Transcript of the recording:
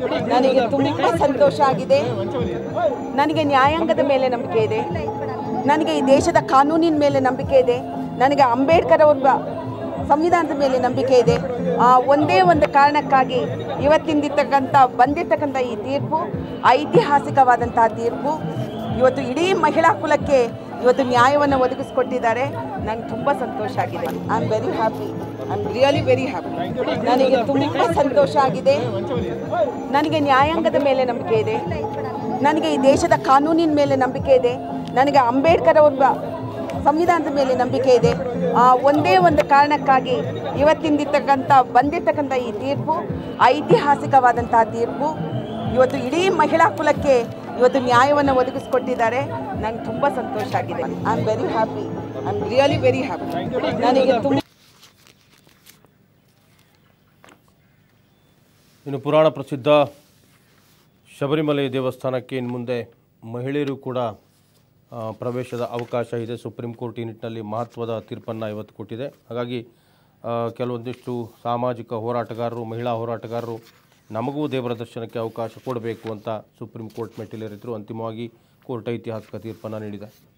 ನನಗೆ ತುಂಬ ಸಂತೋಷ ಆಗಿದೆ ನನಗೆ ನ್ಯಾಯಾಂಗದ ಮೇಲೆ ನಂಬಿಕೆ ಇದೆ ನನಗೆ ಈ ದೇಶದ ಕಾನೂನಿನ ಮೇಲೆ ನಂಬಿಕೆ ಇದೆ ನನಗೆ ಅಂಬೇಡ್ಕರ್ ಅವರ ಸಂವಿಧಾನದ ಮೇಲೆ ನಂಬಿಕೆ ಇದೆ ಆ ಒಂದೇ ಒಂದು ಕಾರಣಕ್ಕಾಗಿ ಇವತ್ತಿಂದಿರ್ತಕ್ಕಂಥ ಬಂದಿರ್ತಕ್ಕಂಥ ಈ ತೀರ್ಪು ಐತಿಹಾಸಿಕವಾದಂತಹ ತೀರ್ಪು ಇವತ್ತು ಇಡೀ ಮಹಿಳಾ ಕುಲಕ್ಕೆ ಇವತ್ತು ನ್ಯಾಯವನ್ನು ಒದಗಿಸ್ಕೊಟ್ಟಿದ್ದಾರೆ ನಂಗೆ ತುಂಬ ಸಂತೋಷ ಆಗಿದೆ I am very happy I am really very happy ನನಗೆ ತುಂಬ ಸಂತೋಷ ಆಗಿದೆ ನನಗೆ ನ್ಯಾಯಾಂಗದ ಮೇಲೆ ನಂಬಿಕೆ ಇದೆ ನನಗೆ ಈ ದೇಶದ ಕಾನೂನಿನ ಮೇಲೆ ನಂಬಿಕೆ ಇದೆ ನನಗೆ ಅಂಬೇಡ್ಕರ್ ಅವರ ಸಂವಿಧಾನದ ಮೇಲೆ ನಂಬಿಕೆ ಇದೆ ಆ ಒಂದೇ ಒಂದು ಕಾರಣಕ್ಕಾಗಿ ಇವತ್ತಿಂದಿರ್ತಕ್ಕಂಥ ಬಂದಿರ್ತಕ್ಕಂಥ ಈ ತೀರ್ಪು ಐತಿಹಾಸಿಕವಾದಂತಹ ತೀರ್ಪು ಇವತ್ತು ಇಡೀ ಮಹಿಳಾ ಕುಲಕ್ಕೆ ಇವತ್ತು ನ್ಯಾಯವನ್ನು ಒದಗಿಸ್ಕೊಟ್ಟಿದ್ದಾರೆ ನಂಗೆ ತುಂಬ ಸಂತೋಷ ಆಗಿದೆ I am very happy I am really very happy ನನಗೆ ತುಂಬ ಇನ್ನು ಪುರಾಣ ಪ್ರಸಿದ್ಧ ಶಬರಿಮಲೆ ದೇವಸ್ಥಾನಕ್ಕೆ ಇನ್ನು ಮುಂದೆ ಮಹಿಳೆಯರು ಕೂಡ ಆ, ಪ್ರವೇಶದ ಅವಕಾಶ ಇದೆ ಸುಪ್ರೀಂ ಕೋರ್ಟ್ ಈ ನಿಟ್ಟಿನಲ್ಲಿ ಮಹತ್ವದ ತೀರ್ಪನ್ನು ಇವತ್ತು ಕೊಟ್ಟಿದೆ ಹಾಗಾಗಿ ಆ, ಕೆಲವೊಂದಿಷ್ಟು ಸಾಮಾಜಿಕ ಹೋರಾಟಗಾರರು ಮಹಿಳಾ ಹೋರಾಟಗಾರರು ನಮಗೂ ದೇವರ ದರ್ಶನಕ್ಕೆ ಅವಕಾಶ ಕೊಡಬೇಕು ಅಂತ ಸುಪ್ರೀಂ ಕೋರ್ಟ್ ಮೆಟ್ಟಿಲೇರಿದ್ರು ಅಂತಿಮವಾಗಿ ಕೋರ್ಟ್ ಐತಿಹಾಸಿಕ ತೀರ್ಪನ್ನು ನೀಡಿದೆ